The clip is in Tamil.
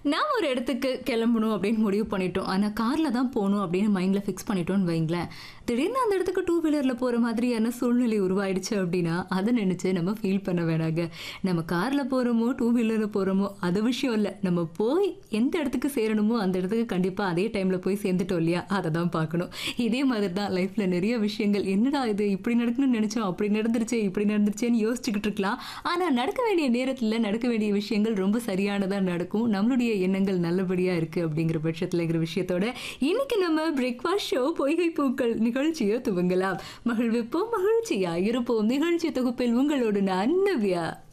நான் ஒரு இடத்துக்கு கிளம்பணும் அப்படின்னு முடிவு பண்ணிட்டோம் ஆனால் காரில் தான் போகணும் அப்படின்னு மைண்டில் ஃபிக்ஸ் பண்ணிட்டோம்னு வைங்களேன் திடீர்னு அந்த இடத்துக்கு டூ வீலரில் போகிற மாதிரியான சூழ்நிலை உருவாயிடுச்சு அப்படின்னா அதை நினச்சி நம்ம ஃபீல் பண்ண வேணாங்க நம்ம காரில் போகிறோமோ டூ வீலரில் போகிறோமோ அது விஷயம் இல்லை நம்ம போய் எந்த இடத்துக்கு சேரணுமோ அந்த இடத்துக்கு கண்டிப்பாக அதே டைமில் போய் சேர்ந்துட்டோம் இல்லையா அதை தான் பார்க்கணும் இதே மாதிரி தான் லைஃப்பில் நிறைய விஷயங்கள் என்னடா இது இப்படி நடக்கணும்னு நினச்சோம் அப்படி நடந்துருச்சே இப்படி நடந்துருச்சேன்னு யோசிச்சுக்கிட்டு இருக்கலாம் ஆனால் நடக்க வேண்டிய நேரத்தில் நடக்க வேண்டிய விஷயங்கள் ரொம்ப சரியானதாக நடக்கும் நம்மளுடைய எண்ணங்கள் நல்லபடியாக இருக்குது அப்படிங்கிற பட்சத்தில் இருக்கிற விஷயத்தோட இன்னைக்கு நம்ம பிரேக்ஃபாஸ்ட் ஷோ பொய்கை பூக்கள் நிகழ்ச்சியை துவங்கலாம் மகிழ்விப்போம் மகிழ்ச்சியா இருப்போம் நிகழ்ச்சி தொகுப்பில் உங்களோடு நான் நவ்யா